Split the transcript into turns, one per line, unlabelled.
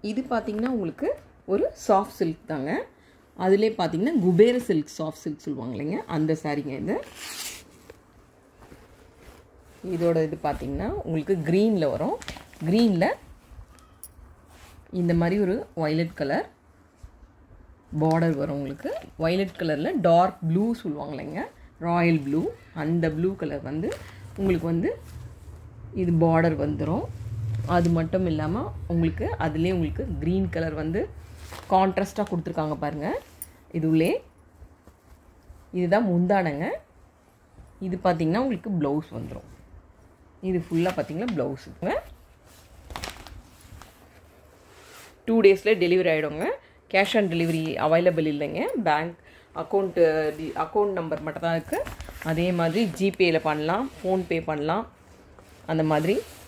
இது பார்த்தீங்கன்னா உங்களுக்கு ஒரு சாஃப்ட் சில்க் தாங்க அதிலே பார்த்தீங்கன்னா குபேர சில்க் சாஃப்ட் சில்க் சொல்லுவாங்க இல்லைங்க அந்த சாரீங்க இது இதோட இது பார்த்தீங்கன்னா உங்களுக்கு க்ரீனில் வரும் க்ரீனில் இந்த மாதிரி ஒரு வயலட் கலர் பார்டர் வரும் உங்களுக்கு வயலட் கலரில் டார்க் ப்ளூ சொல்லுவாங்க இல்லைங்க ராயல் ப்ளூ அந்த ப்ளூ கலர் வந்து உங்களுக்கு வந்து இது பார்டர் வந்துடும் அது மட்டும் இல்லாமல் உங்களுக்கு அதுலேயே உங்களுக்கு க்ரீன் கலர் வந்து கான்ட்ராஸ்ட்டாக கொடுத்துருக்காங்க பாருங்கள் இது உள்ளே இதுதான் முந்தானங்க இது பார்த்தீங்கன்னா உங்களுக்கு ப்ளவுஸ் வந்துடும் இது ஃபுல்லாக பார்த்தீங்கன்னா ப்ளவுஸுங்க டூ டேஸில் டெலிவரி ஆகிடுங்க கேஷ் ஆன் டெலிவரி அவைலபிள் இல்லைங்க பேங்க் அக்கௌண்ட்டு டி அக்கௌண்ட் நம்பர் மட்டும் தான் இருக்குது அதே மாதிரி ஜிபேயில் பண்ணலாம் ஃபோன்பே பண்ணலாம் அந்த மாதிரி